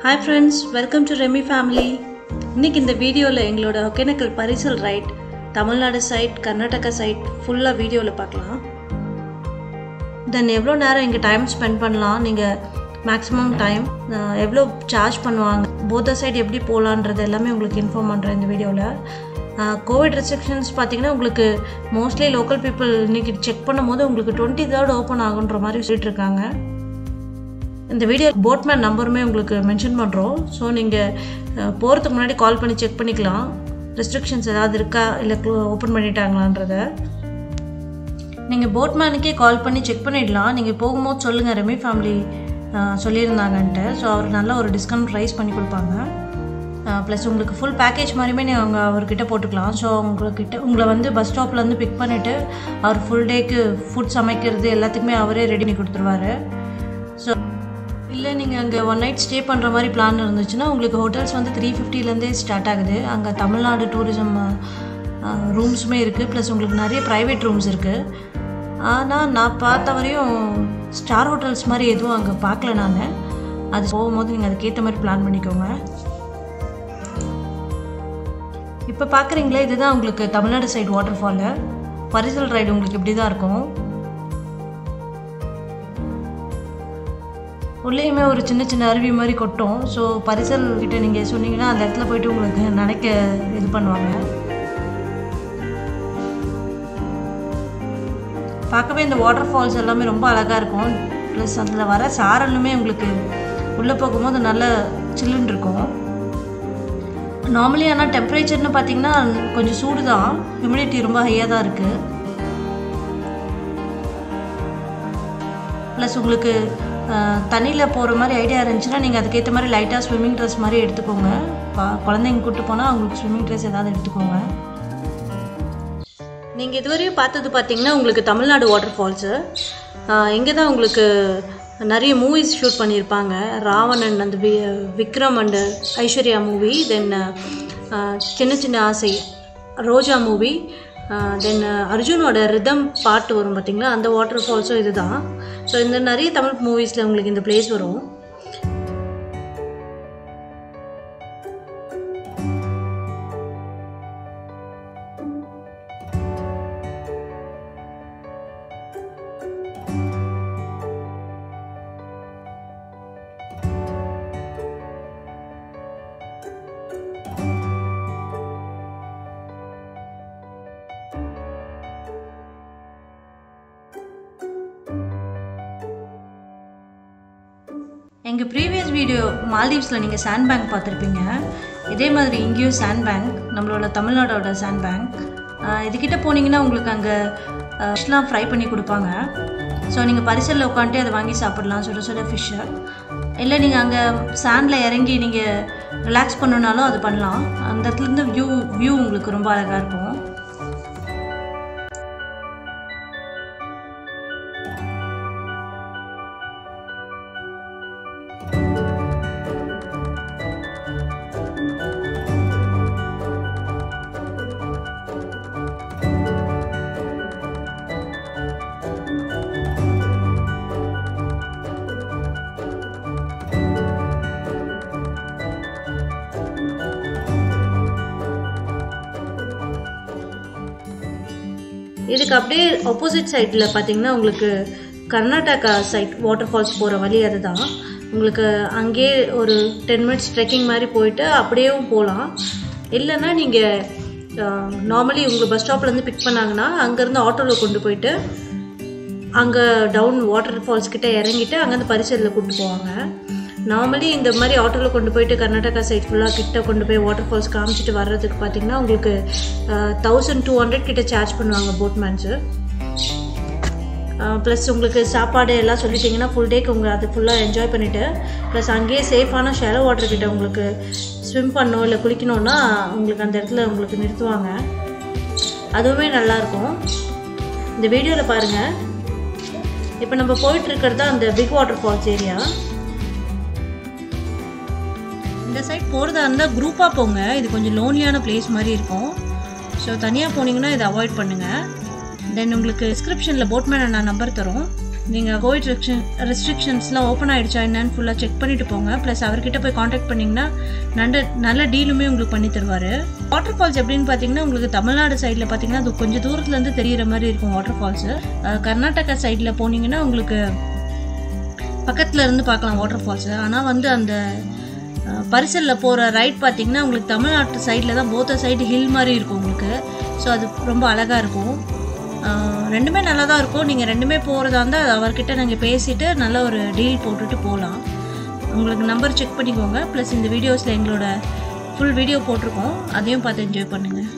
hi friends welcome to Remi family இன்னைக்கு இந்த வீடியோவில் எங்களோட ஒகேனக்கல் பரிசல் ride Tamil Nadu side Karnataka side ஃபுல்லாக வீடியோவில் பார்க்கலாம் தென் எவ்வளோ நேரம் இங்கே டைம் ஸ்பெண்ட் பண்ணலாம் நீங்கள் மேக்ஸிமம் டைம் எவ்வளோ சார்ஜ் பண்ணுவாங்க போத்த சைடு எப்படி போகலான்றது எல்லாமே உங்களுக்கு இன்ஃபார்ம் பண்ணுறேன் இந்த வீடியோவில் கோவிட் ரெஸ்ட்ரிக்ஷன்ஸ் பார்த்தீங்கன்னா உங்களுக்கு மோஸ்ட்லி லோக்கல் பீப்புள் இன்றைக்கி செக் பண்ணும்போது உங்களுக்கு டுவெண்ட்டி தேர்ட் ஓப்பன் ஆகுன்ற மாதிரி சொல்லிட்டு இருக்காங்க இந்த வீடியோ போட்மேன் நம்பருமே உங்களுக்கு மென்ஷன் பண்ணுறோம் ஸோ நீங்கள் போகிறதுக்கு முன்னாடி கால் பண்ணி செக் பண்ணிக்கலாம் ரெஸ்ட்ரிக்ஷன்ஸ் ஏதாவது இருக்கா இல்லை ஓப்பன் பண்ணிட்டாங்களான்றத நீங்கள் போட்மேனுக்கே கால் பண்ணி செக் பண்ணிடலாம் நீங்கள் போகும்போது சொல்லுங்கள் ரெமி ஃபேமிலி சொல்லியிருந்தாங்கன்ட்டு ஸோ அவர் நல்ல ஒரு டிஸ்கவுண்ட் ப்ரைஸ் பண்ணி கொடுப்பாங்க ப்ளஸ் உங்களுக்கு ஃபுல் பேக்கேஜ் மாதிரியுமே நீங்கள் அவங்க அவர்கிட்ட போட்டுக்கலாம் ஸோ உங்கள்கிட்ட உங்களை வந்து பஸ் ஸ்டாப்லேருந்து பிக் பண்ணிவிட்டு அவர் ஃபுல் டேக்கு ஃபுட் சமைக்கிறது எல்லாத்துக்குமே அவரே ரெடி பண்ணி கொடுத்துருவாரு ஸோ இல்லை நீங்கள் அங்கே ஒன் நைட் ஸ்டே பண்ணுற மாதிரி பிளான் இருந்துச்சுன்னா உங்களுக்கு ஹோட்டல்ஸ் வந்து த்ரீ ஃபிஃப்டிலேருந்தே ஸ்டார்ட் ஆகுது அங்கே தமிழ்நாடு டூரிசம் ரூம்ஸுமே இருக்குது ப்ளஸ் உங்களுக்கு நிறைய ப்ரைவேட் ரூம்ஸ் இருக்குது ஆனால் நான் பார்த்த வரையும் ஸ்டார் ஹோட்டல்ஸ் மாதிரி எதுவும் அங்கே பார்க்கல நான் அது போகும்போது நீங்கள் அதுக்கேற்ற மாதிரி பிளான் பண்ணிக்கோங்க இப்போ பார்க்குறீங்களே இதுதான் உங்களுக்கு தமிழ்நாடு சைடு வாட்டர் ஃபாலு பரிசல் ரைடு உங்களுக்கு இப்படி தான் இருக்கும் உள்ளேயுமே ஒரு சின்ன சின்ன அருவி மாதிரி கொட்டும் ஸோ பரிசல் கிட்ட நீங்கள் சொன்னீங்கன்னா அந்த இடத்துல போயிட்டு உங்களுக்கு நினைக்க இது பண்ணுவாங்க பார்க்கவே இந்த வாட்டர் ஃபால்ஸ் எல்லாமே ரொம்ப அழகாக இருக்கும் ப்ளஸ் அதில் வர சாரலுமே உங்களுக்கு உள்ளே போகும்போது நல்ல சில்லுன்னு இருக்கும் நார்மலி ஆனால் டெம்பரேச்சர்னு பார்த்தீங்கன்னா கொஞ்சம் சூடு தான் ஹியூமிடிட்டி ரொம்ப ஹையாக தான் இருக்குது ப்ளஸ் உங்களுக்கு தண்ணியில் போகிற மாதிரி ஐடியா இருந்துச்சுன்னா நீங்கள் அதுக்கேற்ற மாதிரி லைட்டாக ஸ்விம்மிங் ட்ரெஸ் மாதிரி எடுத்துக்கோங்க குழந்தைங்க கூப்பிட்டு போனால் அவங்களுக்கு ஸ்விம்மிங் ட்ரெஸ் ஏதாவது எடுத்துக்கோங்க நீங்கள் இதுவரையும் பார்த்தது பார்த்தீங்கன்னா உங்களுக்கு தமிழ்நாடு வாட்டர் ஃபால்ஸு இங்கே தான் உங்களுக்கு நிறைய மூவிஸ் ஷூட் பண்ணியிருப்பாங்க ராவணன் அந்த வி Vikram and Aishwarya movie then சின்ன சின்ன ஆசை ரோஜா மூவி தென் அர்ஜுனோட ரிதம் பாட்டு வரும் பார்த்திங்களா அந்த வாட்டர் ஃபால்ஸும் இது தான் ஸோ இந்த நிறைய தமிழ் மூவிஸில் உங்களுக்கு இந்த பிளேஸ் வரும் எங்கள் ப்ரீவியஸ் வீடியோ மால்தீவ்ஸில் நீங்கள் சாண்ட் பேங்க் பார்த்துருப்பீங்க இதே மாதிரி இங்கேயும் சாண்ட் பேங்க் நம்மளோட தமிழ்நாடோட சாண்ட் பேங்க் இதுக்கிட்ட போனீங்கன்னா உங்களுக்கு அங்கே ஃபிஷ்லாம் ஃப்ரை பண்ணி கொடுப்பாங்க ஸோ நீங்கள் பரிசலில் உட்காந்துட்டு அதை வாங்கி சாப்பிட்லாம் சுட சுட ஃபிஷ்ஷை இல்லை நீங்கள் அங்கே சாண்டில் இறங்கி நீங்கள் ரிலாக்ஸ் பண்ணணுனாலும் அது பண்ணலாம் அந்த இடத்துலேருந்து வியூ வியூ உங்களுக்கு ரொம்ப அழகாக இருக்கும் இதுக்கு அப்படியே ஆப்போசிட் சைடில் பார்த்தீங்கன்னா உங்களுக்கு கர்நாடகா சைட் வாட்டர் ஃபால்ஸ் போகிற வழி அதுதான் உங்களுக்கு அங்கேயே ஒரு டென் மினிட்ஸ் ட்ரெக்கிங் மாதிரி போயிட்டு அப்படியேவும் போகலாம் இல்லைன்னா நீங்கள் நார்மலி உங்கள் பஸ் ஸ்டாப்லேருந்து பிக் பண்ணாங்கன்னா அங்கேருந்து ஆட்டோவில் கொண்டு போயிட்டு அங்கே டவுன் வாட்டர் ஃபால்ஸ் கிட்டே இறங்கிட்டு அங்கேருந்து பரிசலில் கூப்பிட்டு போவாங்க நார்மலி இந்த மாதிரி ஆட்டோவில் கொண்டு போயிட்டு கர்நாடகா சைட் ஃபுல்லாக கிட்ட கொண்டு போய் வாட்டர் ஃபால்ஸ் காமிச்சிட்டு வர்றதுக்கு பார்த்தீங்கன்னா உங்களுக்கு தௌசண்ட் டூ ஹண்ட்ரட் கிட்ட சார்ஜ் பண்ணுவாங்க போட்மேன்ஸு ப்ளஸ் உங்களுக்கு சாப்பாடு எல்லாம் சொல்லிட்டிங்கன்னா ஃபுல் டேக்கு உங்கள் அது ஃபுல்லாக என்ஜாய் பண்ணிவிட்டு ப்ளஸ் அங்கேயே சேஃபான ஷெலோ வாட்டர் கிட்ட உங்களுக்கு ஸ்விம் பண்ணணும் இல்லை குளிக்கணுன்னா உங்களுக்கு அந்த இடத்துல உங்களுக்கு நிறுத்துவாங்க அதுவுமே நல்லாயிருக்கும் இந்த வீடியோவில் பாருங்கள் இப்போ நம்ம போயிட்டுருக்கிறது தான் அந்த பிக் வாட்டர் ஃபால்ஸ் ஏரியா இந்த சைட் போகிறதா இருந்தால் குரூப்பாக போங்க இது கொஞ்சம் லோன்லியான பிளேஸ் மாதிரி இருக்கும் ஸோ தனியாக போனீங்கன்னா இதை அவாய்ட் பண்ணுங்கள் தென் உங்களுக்கு டிஸ்கிரிப்ஷனில் போட்மேன் நான் நம்பர் தரோம் நீங்கள் கோவிட் ரெஸ்ட்ரிக்ஷன் ரெஸ்ட்ரிக்ஷன்ஸ்லாம் ஓப்பன் ஆகிடுச்சா என்னன்னு ஃபுல்லாக செக் பண்ணிட்டு போங்க ப்ளஸ் அவர்கிட்ட போய் காண்டாக்ட் பண்ணிங்கன்னா நல்ல நல்ல டீலுமே உங்களுக்கு பண்ணி தருவார் வாட்டர் ஃபால்ஸ் எப்படின்னு பார்த்தீங்கன்னா உங்களுக்கு தமிழ்நாடு சைடில் பார்த்தீங்கன்னா அது கொஞ்சம் தூரத்துலேருந்து தெரியிற மாதிரி இருக்கும் வாட்டர் ஃபால்ஸு கர்நாடகா சைடில் போனீங்கன்னா உங்களுக்கு பக்கத்தில் இருந்து பார்க்கலாம் வாட்டர் ஃபால்ஸு ஆனால் வந்து அந்த பரிசலில் போகிற ரைட் பார்த்தீங்கன்னா உங்களுக்கு தமிழ்நாட்டு சைடில் தான் போத்த சைடு ஹில் மாதிரி இருக்கும் உங்களுக்கு ஸோ அது ரொம்ப அழகாக இருக்கும் ஆஹ் ரெண்டுமே நல்லா தான் இருக்கும் நீங்கள் ரெண்டுமே போகிறதா இருந்தால் அவர்கிட்ட நாங்கள் பேசிவிட்டு நல்ல ஒரு டீல் போட்டுட்டு போகலாம் உங்களுக்கு நம்பர் செக் பண்ணிக்கோங்க ப்ளஸ் இந்த வீடியோஸில் எங்களோட ஃபுல் வீடியோ போட்டிருக்கோம் அதையும் பார்த்து என்ஜாய் பண்ணுங்கள்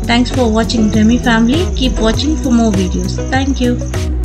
தேங்க்ஸ் ஃபார் வாட்சிங் ரெமி ஃபேமிலி கீப் வாட்சிங் ஃபார் மோர் வீடியோஸ் தேங்க்யூ